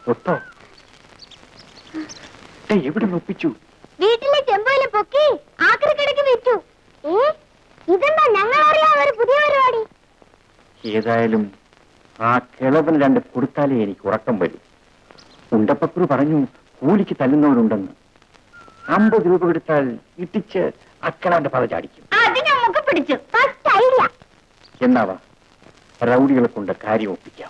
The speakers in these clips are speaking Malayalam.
ഒത്തോ ദേ, എവിടെ ഒപ്പിച്ചു വീട്ടിലെ ചെമ്പോയില് പൊക്കി ആക്രിക്കടക്ക് വിറ്റു ഏ ഇതെന്താ ഞങ്ങൾ അറിയാൻ ഒരു പുതിയ പരിപാടി ഏതായാലും ആ കിളവൻ രണ്ട് കൊടുത്താലേ എനിക്ക് ഉറക്കം വരൂ ഉണ്ടപ്പക്കുറു പറഞ്ഞു കൂലിക്ക് തല്ലുന്നവരുണ്ടെന്ന് അമ്പത് രൂപ കൊടുത്താൽ ഇട്ടിച്ച് അക്കളാന്റെ പത ചാടിക്കും അത് ഞമ്മക്ക് പിടിച്ചു ഫസ്റ്റ് ഐഡിയ എന്നാവാ റൗഡികളെ കൊണ്ട് കാര്യം ഒപ്പിക്കാം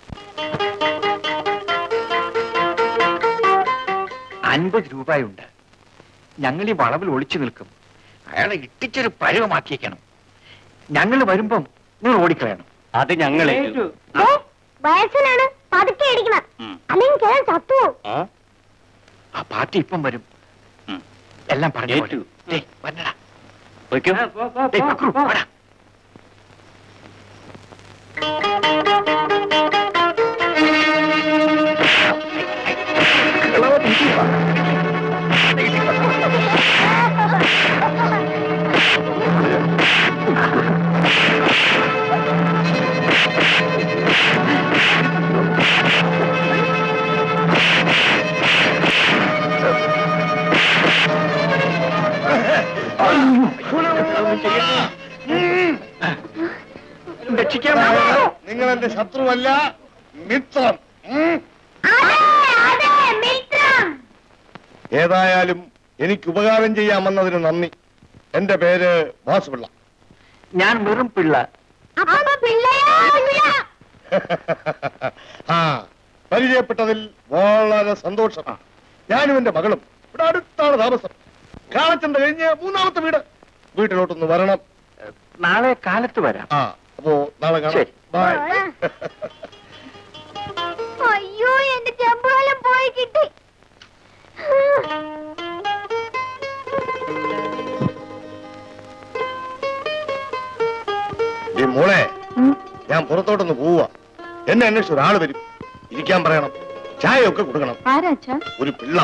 അൻപത് രൂപയുണ്ട് ഞങ്ങൾ ഈ വളവിൽ ഒളിച്ചു നിൽക്കും അയാളെ ഇട്ടിച്ചൊരു പരുവമാക്കിയേക്കണം ഞങ്ങൾ വരുമ്പം നിങ്ങൾ ഓടിക്കളയണം അത് ഞങ്ങളെ വയസ്സിനാണ് പതുക്കെ അടിക്കണം ഉം. അല്ലെങ്കിൽ കേൾ ചത്തു ആ പാർട്ടി ഇപ്പം വരും എല്ലാം പറഞ്ഞു ഏറ്റു. വന്നടാ ഏയ്, പക്രു, വാടാ. രക്ഷിക്കാൻ നിങ്ങൾ എന്റെ ശത്രുവല്ല മിത്രം ഉം. അതെ അതെ മിത്രം ഏതായാലും എനിക്ക് ഉപകാരം ചെയ്യാമെന്നതിന് നന്ദി എന്റെ പേര് ഭാസുപിള്ള ഞാൻ വെറും പിള്ള അപ്പൊ പിള്ളയോ ഇല്ല ആ പരിചയപ്പെട്ടതിൽ വളരെ സന്തോഷം ഞാനും എന്റെ മകളും ഇവിടെ അടുത്താണ് താമസം കാളച്ചന്ത കഴിഞ്ഞ് മൂന്നാമത്തെ വീട് വീട്ടിലോട്ടൊന്ന് വരണം നാളെ കാലത്ത് വരാം ആ അപ്പോ നാളെ കാണാം ശരി. ബൈ അയ്യോ എന്റെ ചെമ്പുകാലം പോയി കിട്ടി ഈ മോളെ ഞാൻ പുറത്തോട്ടൊന്ന് പോവുക എന്നെ അന്വേഷിച്ച് ഒരാൾ വരും ഇരിക്കാൻ പറയണം ചായയൊക്കെ കൊടുക്കണം ആരാച്ചാ ഒരു പിള്ള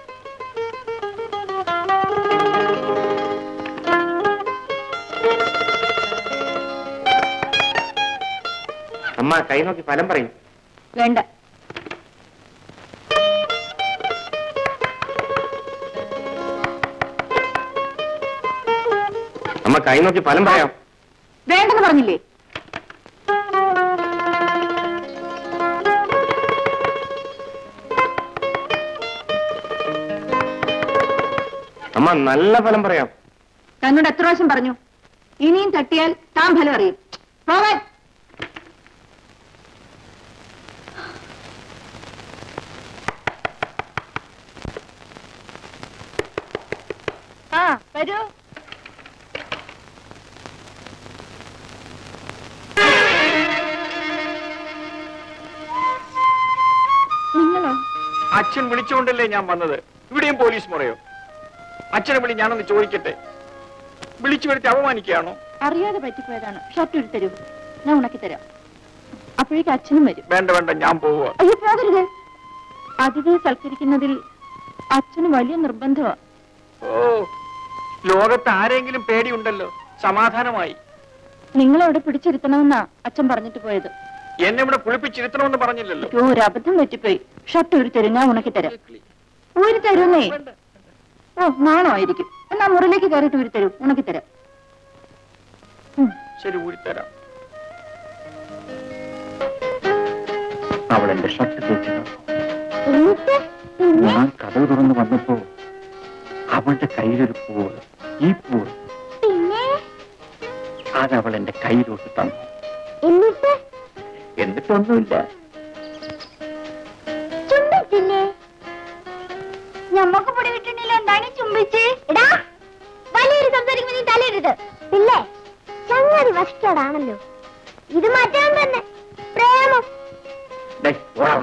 അമ്മ കൈ നോക്കി ഫലം പറയും വേണ്ട അമ്മ കൈ നോക്കി ഫലം പറയാം വേണ്ടെന്ന് പറഞ്ഞില്ലേ അമ്മ നല്ല ഫലം പറയാം തന്നോട് എത്ര പ്രാവശ്യം പറഞ്ഞു ഇനിയും തട്ടിയാൽ താൻ ഫലം അറിയും പോകാൻ ആ വരൂ നിങ്ങളോ അച്ഛൻ വിളിച്ചുകൊണ്ടല്ലേ ഞാൻ വന്നത് ഇവിടെയും പോലീസ് മുറയോ അച്ഛനെ വിളി ഞാനൊന്ന് ചോദിക്കട്ടെ വിളിച്ചു വരുത്തി അപമാനിക്കുകയാണോ അറിയാതെ പറ്റിപ്പോയതാണ് ഷർട്ട് എടുത്തരൂ ഞാൻ ഉണക്കി തരാം അപ്പോഴേക്ക് അച്ഛനും വരും വേണ്ട വേണ്ട ഞാൻ പോവുക അയ്യോ പോകരുത് അതിഥിയെ സൽക്കരിക്കുന്നതിൽ അച്ഛന് വലിയ നിർബന്ധമാണ് ഓ ലോകത്ത് ആരെങ്കിലും പേടിയുണ്ടല്ലോ സമാധാനമായി നിങ്ങളെ അവിടെ പിടിച്ചിരുത്തണമെന്നാ അച്ഛൻ പറഞ്ഞിട്ട് പോയത് എന്നെ ഇവിടെ കുളിപ്പിച്ചിരുത്തണമെന്ന് പറഞ്ഞില്ലല്ലോ അയ്യോ ഒരു അബദ്ധം പറ്റിപ്പോയി ഷർട്ട് ഒരു തരും ഞാൻ ഉണക്കി തരാം ഊരി തരുന്നേ ഓ നാണോ ആയിരിക്കും എന്നാ മുറിയിലേക്ക് കയറിയിട്ട് ഊരി തരൂ ഉണക്കി തരാം ഉം. ശരി ഊരിത്തരാം അവൾ എന്റെ ഷർട്ട് തേച്ചത് ഞാൻ കഥ തുറന്ന് വന്നപ്പോ അവളുടെ കയ്യിലൊരു പൂവ് ഈ പൂവ് അതവൾ എന്റെ കയ്യിലോട്ട് തന്നു എന്നിട്ട് എന്നിട്ടൊന്നുമില്ല ചുംബിച്ചില്ലേ ഞമ്മക്ക് പൊടി കിട്ടണില്ല എന്താണ് ചുംബിച്ച് എടാ വലിയൊരു സംസാരിക്കുമ്പോ നീ തലയിടരുത് പിന്നെ ചങ്ങാതി വസ്റ്റാണല്ലോ ഇത് മറ്റവൻ തന്നെ പ്രേമം ദേ, ഓടാ.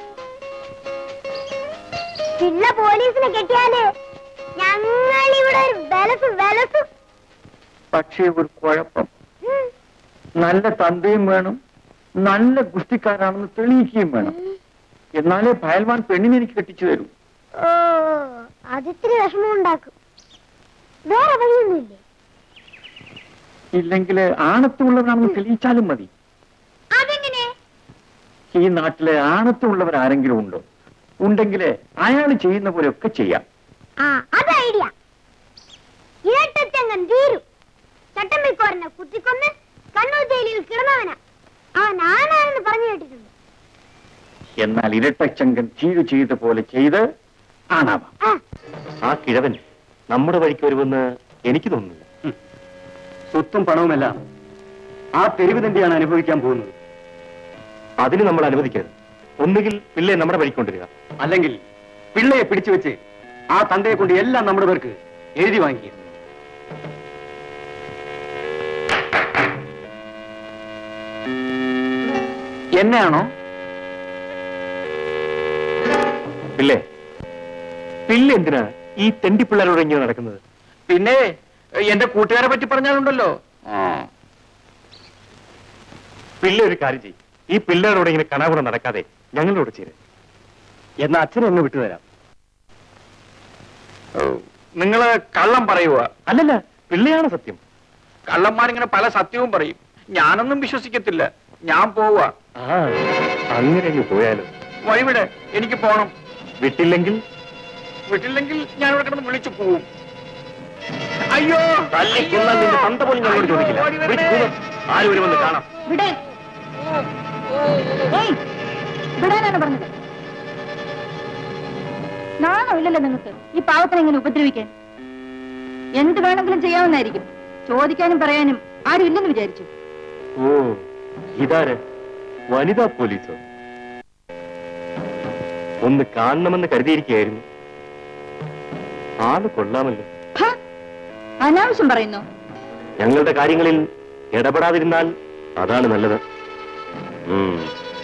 പിള്ള പോലീസിനെ കെട്ടിയാല് ഞങ്ങൾ ഇവിടെ ഒരു വിലസ് വിലസ് പക്ഷേ ഒരു കുഴപ്പം നല്ല തന്തയും വേണം നല്ല ഗുസ്തിക്കാരാണെന്ന് തെളിയിക്കുകയും വേണം എന്നാലേ ഭയൽവാൻ പെണ്ണിനെ എനിക്ക് കെട്ടിച്ചു തരൂ ഓ അതിത്തിരി വിഷമം ഉണ്ടാക്കും വേറെ വഴിയൊന്നുമില്ലേ ഇല്ലെങ്കിൽ ആണത്തുള്ളവരാണെന്ന് തെളിയിച്ചാലും മതി അതെങ്ങനെ ഈ നാട്ടിലെ ആണത്തുള്ളവർ ആരെങ്കിലും ഉണ്ടോ ഉണ്ടെങ്കിൽ അയാൾ ചെയ്യുന്ന പോലെയൊക്കെ ചെയ്യാം ആ അത് ഐഡിയ ഇരട്ടച്ചങ്ങൻ തീരു ചട്ടമ്പിക്കോരനെ കുത്തിക്കൊന്ന് കണ്ണൂർ ജയിലിൽ കിടന്നവനാ അവൻ ആനാണെന്ന് പറഞ്ഞു കേട്ടിട്ടുണ്ട് എന്നാൽ ഇരട്ടച്ചങ്കൻ ചീഴു ചെയ്ത പോലെ ചെയ്ത് ആണാവാം ആ ആ കിഴവൻ നമ്മുടെ വഴിക്ക് വരുമെന്ന് എനിക്ക് തോന്നുന്നില്ല സ്വത്തും പണവുമെല്ലാം ആ തെരുവ് തന്നെയാണ് അനുഭവിക്കാൻ പോകുന്നത് അതിന് നമ്മൾ അനുവദിക്കരുത് ഒന്നുകിൽ പിള്ളയെ നമ്മുടെ വഴിക്ക് കൊണ്ടുവരിക അല്ലെങ്കിൽ പിള്ളയെ പിടിച്ചു വെച്ച് ആ തന്തയെ കൊണ്ട് എല്ലാം നമ്മുടെ പേർക്ക് എഴുതി വാങ്ങിക്കുക എന്നെയാണോ പിള്ളേ പിള്ള എന്തിനാ ഈ തെണ്ടി പിള്ളേരോട് ഇങ്ങനെ നടക്കുന്നത് പിന്നെ എന്റെ കൂട്ടുകാരെ പറ്റി പറഞ്ഞാലുണ്ടല്ലോ പിള്ള ഒരു കാര്യം ചെയ്യും ഈ പിള്ളേരോട് ഇങ്ങനെ കണാകുണ നടക്കാതെ ഞങ്ങളോട് ചേര് എന്നാ അച്ഛനെ ഒന്ന് വിട്ടുതരാം നിങ്ങള് കള്ളം പറയുക അല്ലല്ല പിള്ളയാണ് സത്യം കള്ളന്മാരിങ്ങനെ പല സത്യവും പറയും ഞാനൊന്നും വിശ്വസിക്കത്തില്ല ഞാൻ പോവുക ആ അങ്ങനെ അങ്ങ് പോയാലോ വഴിവിടെ എനിക്ക് പോണം വിട്ടില്ലെങ്കിൽ വിട്ടില്ലെങ്കിൽ ഞാൻ ഇവിടെ കിടന്ന് വിളിച്ചു പോവും അയ്യോ തല്ലിക്കൊന്നാൽ നിന്റെ തന്ത പോലും ഞങ്ങളോട് ചോദിക്കില്ല ഓടി വരണേ. വിളിച്ച് കൂവ്. ആര് വരുമെന്ന് കാണാം വിടെ ഏയ് വിടാനാണ് പറഞ്ഞത് നാണോ ഇല്ലല്ലോ നിങ്ങൾക്ക് ഈ പാവത്തിനെ ഇങ്ങനെ ഉപദ്രവിക്കാൻ എന്ത് വേണമെങ്കിലും ചെയ്യാവുന്നതായിരിക്കും ചോദിക്കാനും പറയാനും ആരും ഇല്ലെന്ന് വിചാരിച്ചു ഓ ഇതാര് വനിതാ പോലീസോ ഒന്ന് കാണണമെന്ന് കരുതിയിരിക്കുകയായിരുന്നു ആള് കൊള്ളാമല്ലോ ഹ! അനാവശ്യം പറയുന്നു ഞങ്ങളുടെ കാര്യങ്ങളിൽ ഇടപെടാതിരുന്നാൽ അതാണ് നല്ലത് ഉം.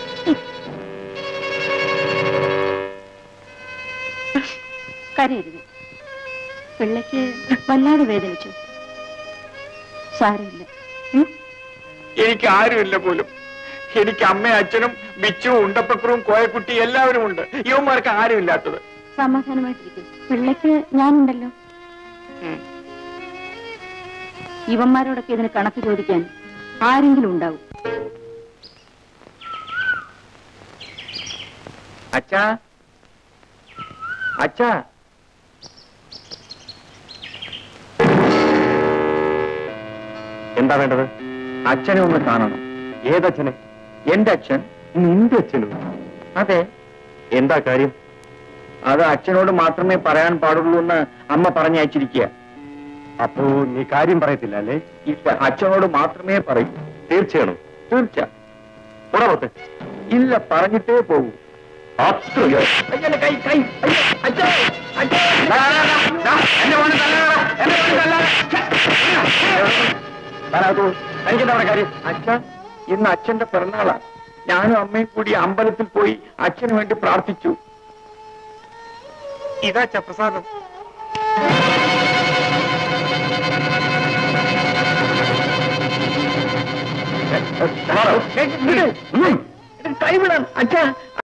കരയരുത് പിള്ളയ്ക്ക് വല്ലാതെ വേദനിച്ചു സാരമില്ല ഉം? എനിക്ക് ആരുമില്ല പോലും എനിക്ക് അമ്മയും അച്ഛനും ബിച്ചുവും ഉണ്ടപ്പക്രവും കോയക്കുട്ടി എല്ലാവരും ഉണ്ട് ഇവന്മാർക്ക് ആരുമില്ലാത്തത് സമാധാനമായിട്ടിരിക്കും പിള്ളയ്ക്ക് ഞാനുണ്ടല്ലോ ഇവന്മാരോടൊക്കെ ഇതിന് കണക്ക് ചോദിക്കാൻ ആരെങ്കിലും ഉണ്ടാവും അച്ഛാ അച്ഛാ എന്താ വേണ്ടത് അച്ഛനെ ഒന്ന് കാണണം ഏതച്ഛനെ എന്റെ അച്ഛൻ നിന്റെ അച്ഛനോ അതെ എന്താ കാര്യം അത് അച്ഛനോട് മാത്രമേ പറയാൻ പാടുള്ളൂ എന്ന് അമ്മ പറഞ്ഞയച്ചിരിക്കുക അപ്പോ നീ കാര്യം പറയത്തില്ല അല്ലേ ഇല്ല അച്ഛനോട് മാത്രമേ പറയൂ തീർച്ചയാണോ തീർച്ച പുറത്ത് ഇല്ല പറഞ്ഞിട്ടേ പോകൂ അത്രയോ അയ്യല്ല, കൈ കൈ അയ്യോ, അച്ഛാ, അച്ഛാ. അച്ഛാ ഇന്ന് അച്ഛന്റെ പിറന്നാളാ ഞാനും അമ്മയും കൂടി അമ്പലത്തിൽ പോയി അച്ഛന് വേണ്ടി പ്രാർത്ഥിച്ചു ഇതാ പ്രസാദം കൈവിടാൻ അച്ഛാ